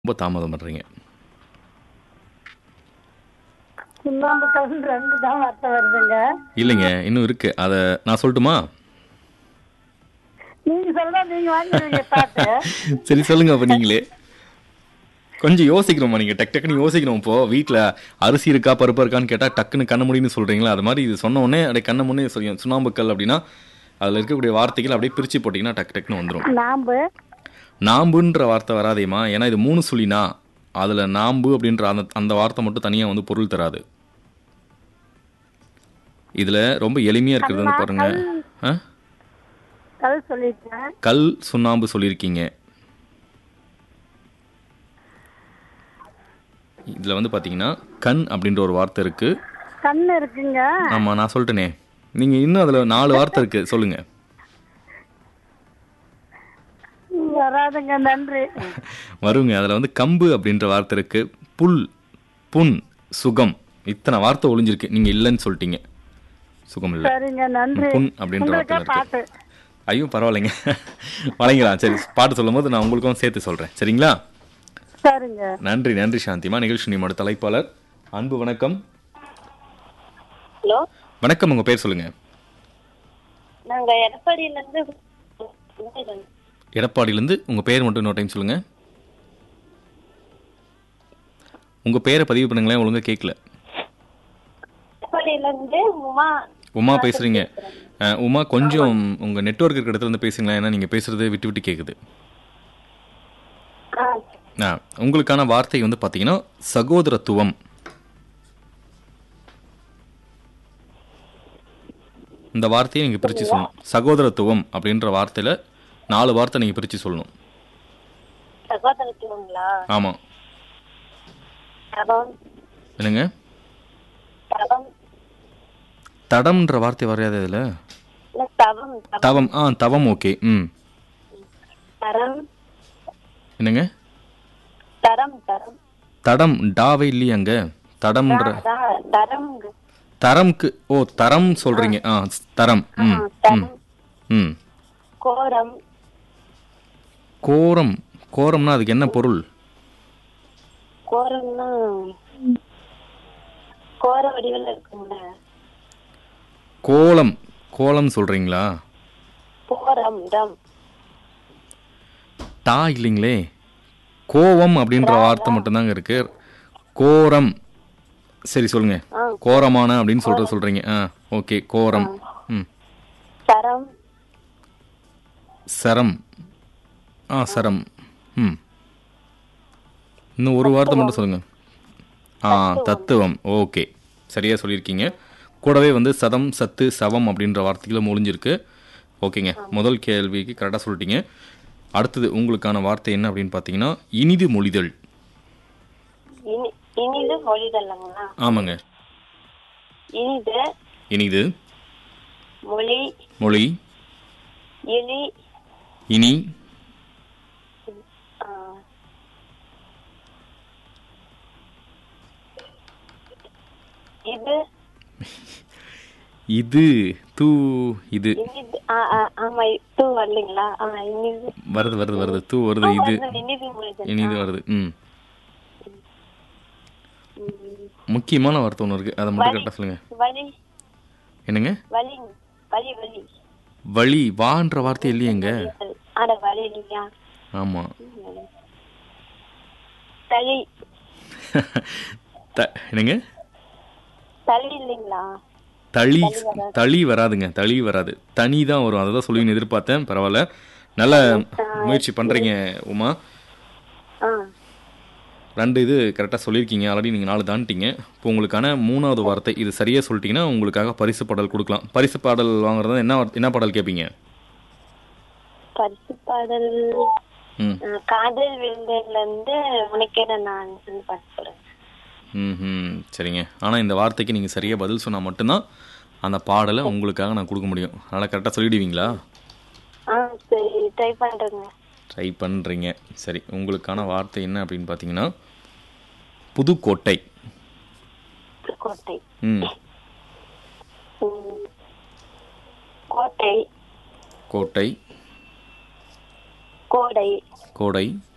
ரொம்ப தாமதம் பண்ணுறீங்க சுண்ணாம்பு கலந்து ரெண்டு தான் வார்த்தை வருதுங்க இல்லைங்க இன்னும் இருக்குது அதை நான் சொல்லட்டுமா நீங்க சொல்றா நீங்க வாங்கிடுவீங்க பாட்டு சரி சொல்லுங்க அப்போ நீங்களே கொஞ்சம் யோசிக்கணுமா நீங்கள் டக் டக்குன்னு யோசிக்கணும் இப்போ வீட்டில் அரிசி இருக்கா பருப்பு இருக்கான்னு கேட்டால் டக்குன்னு கண்ண முடியும்னு சொல்கிறீங்களா அது மாதிரி இது சொன்ன உடனே அப்படியே கண்ண முன்னே சொல்லும் சுண்ணாம்புக்கல் அப்படின்னா அதில் இருக்கக்கூடிய வார்த்தைகள் அப்படியே பிரித்து போட்டிங்கன்னா டக்கு டக்குன்னு வந்துடும் நாம்பு நாம்புன்ற வார்த்தை வராதேம்மா ஏன்னா இது மூணு சுழினா அதில் நாம்பு அப்படின்ற அந்த அந்த வார்த்தை மட்டும் தனியாக வந்து பொருள் தராது இதில் ரொம்ப எளிமையாக இருக்கிறது வந்து பாருங்க ஆ கல் சொல்லிட்டேன் கல் சுண்ணாம்பு சொல்லியிருக்கீங்க இதில் வந்து பார்த்தீங்கன்னா கண் அப்படின்ற ஒரு வார்த்தை இருக்குது கண்ணு இருக்குங்க ஆமாம் நான் சொல்லிட்டேனே நீங்கள் இன்னும் அதில் நாலு வார்த்தை இருக்குது சொல்லுங்கள் வராதுங்க நன்றி வருங்க அதில் வந்து கம்பு அப்படின்ற வார்த்தை இருக்கு புல் புண் சுகம் இத்தனை வார்த்தை ஒளிஞ்சிருக்கு நீங்கள் இல்லைன்னு சொல்லிட்டீங்க சுகம் இல்லை சரிங்க நன்றி புண் அப்படின்ற உங்களுக்கே வார்த்தை இருக்கு பாட்டு ஐயோ பரவாயில்லைங்க வழங்கலாம் சரி பாட்டு சொல்லும்போது நான் உங்களுக்கும் சேர்த்து சொல்கிறேன் சரிங்களா சரிங்க நன்றி நன்றி சாந்திமா நிகழ்ச்சி நியமோட தலைப்பாளர் அன்பு வணக்கம் ஹலோ வணக்கம் உங்கள் பேர் சொல்லுங்கள் நாங்க எடப்பாடியில இருந்து எடப்பாடியிலேருந்து உங்கள் பேர் மட்டும் இன்னொரு டைம் சொல்லுங்கள் உங்கள் பேரை பதிவு பண்ணுங்களேன் ஒழுங்கா கேட்கல எடப்பாடியில இருந்து உமா உமா பேசுறீங்க அஹ், உமா கொஞ்சம் உங்க நெட்வொர்க் இருக்கிற இடத்துல இருந்து பேசுங்களேன் ஏன்னா நீங்க பேசுறது விட்டு விட்டு கேக்குது ஆ, ஆ, உங்களுக்கான வார்த்தை வந்து பாத்தீங்கன்னா சகோதரத்துவம் இந்த வார்த்தையை நீங்க பிரிச்சு சொல்லணும் சகோதரத்துவம் அப்படின்ற வார்த்தையில நாலு வார்த்தை நீங்க பிரிச்சு சொல்லணும் சகோதரத்துவங்களா ஆமா தவம் என்னங்க தவம் தடம்ன்ற வார்த்தை வரையாது இதுல இல்ல தவம் தவம் தவம் ஆ தவம் ஓகே ம் தரம் என்னங்க தரம் தரம் தடம் டாவே இல்லையாங்க தடம்ன்ற அதான் தரம் தரம்க்கு ஓ தரம் சொல்றீங்க ஆ தரம் ம் ம் தரம் ம் கோரம் கோரம் கோரம்னா அதுக்கு என்ன பொருள் கோரம்னா கோர வடிவில் இருக்கும்ல கோலம் கோலம் சொல்றீங்களா கோரம் ரம் டா இல்லைங்களே கோவம் அப்படின்ற வார்த்தை மட்டும்தாங்க இருக்கு கோரம் சரி சொல்லுங்க ஆ. கோரமான அப்படின்னு சொல்றது சொல்றீங்க ஆ ஓகே கோரம் ம் தரம் சரம் ஆ சரம் ம் இன்னும் ஒரு வார்த்தை மட்டும் சொல்லுங்க ஆ தத்துவம் ஓகே சரியா சொல்லியிருக்கீங்க கூடவே வந்து சதம் சத்து சவம் அப்படின்ற வார்த்தைகளும் ஒளிஞ்சிருக்கு ஓகேங்க முதல் கேள்விக்கு கரெக்டாக சொல்லிட்டீங்க அடுத்தது உங்களுக்கான வார்த்தை என்ன அப்படின்னு பார்த்தீங்கன்னா இனிது மொழிதல் இனி இனிது மொழிதல்லங்களா ஆமாங்க இனிது இனிது மொழி மொழி இனி இனி ஆ, இது இது தூ இது இனிது ஆ, ஆ, ஆமா டூ வரலைங்களா ஆ இனிது வருது வருது வருது தூ வருது இது வருது, இனிது மொழிதல் இனிது வருது ம் முக்கியமான வார்த்தை ஒன்று இருக்கு அதை மட்டும் கரெக்டாக சொல்லுங்க வலி என்னங்க வலி வலி வலி வழி வான்ற வார்த்தை இல்லையேங்க ஆட வலி இல்லையா ஆமா தளி த என்னங்க தளி இல்லைங்களா தளி தளி வராதுங்க தளி வராது தனி தான் வரும் அதை தான் சொல்லுவீங்கன்னு எதிர்பார்த்தேன் பரவாயில்ல நல்ல முயற்சி பண்றீங்க உமா ஆ ரெண்டு இது கரெக்டாக சொல்லியிருக்கீங்க ஆல்ரெடி நீங்கள் நாலு தாண்டிட்டீங்க இப்போ உங்களுக்கான மூணாவது வார்த்தை இது சரியாக சொல்லிட்டீங்கன்னா உங்களுக்காக பரிசு பாடல் கொடுக்கலாம் பரிசு பாடல் வாங்குறது என்ன வார்த்தை- என்ன பாடல் கேட்பீங்க பரிசு பாடல் ம் ஆ, காதல் விழுந்ததுல இருந்து உனக்கேன நான் பாட்டு போடுறேன் ம் சரிங்க ஆனால் இந்த வார்த்தைக்கு நீங்கள் சரியாக பதில் சொன்னால் மட்டும்தான் அந்த பாடலை உங்களுக்காக நான் கொடுக்க முடியும் அதனால் கரெக்டாக சொல்லிடுவீங்களா ஆ சரி ட்ரை பண்றேங்க ட்ரை பண்ணுறீங்க சரி உங்களுக்கான வார்த்தை என்ன அப்படின்னு பார்த்தீங்கன்னா புதுக்கோட்டை கோட்டை ம் ம். கோட்டை கோட்டை கோடை கோடை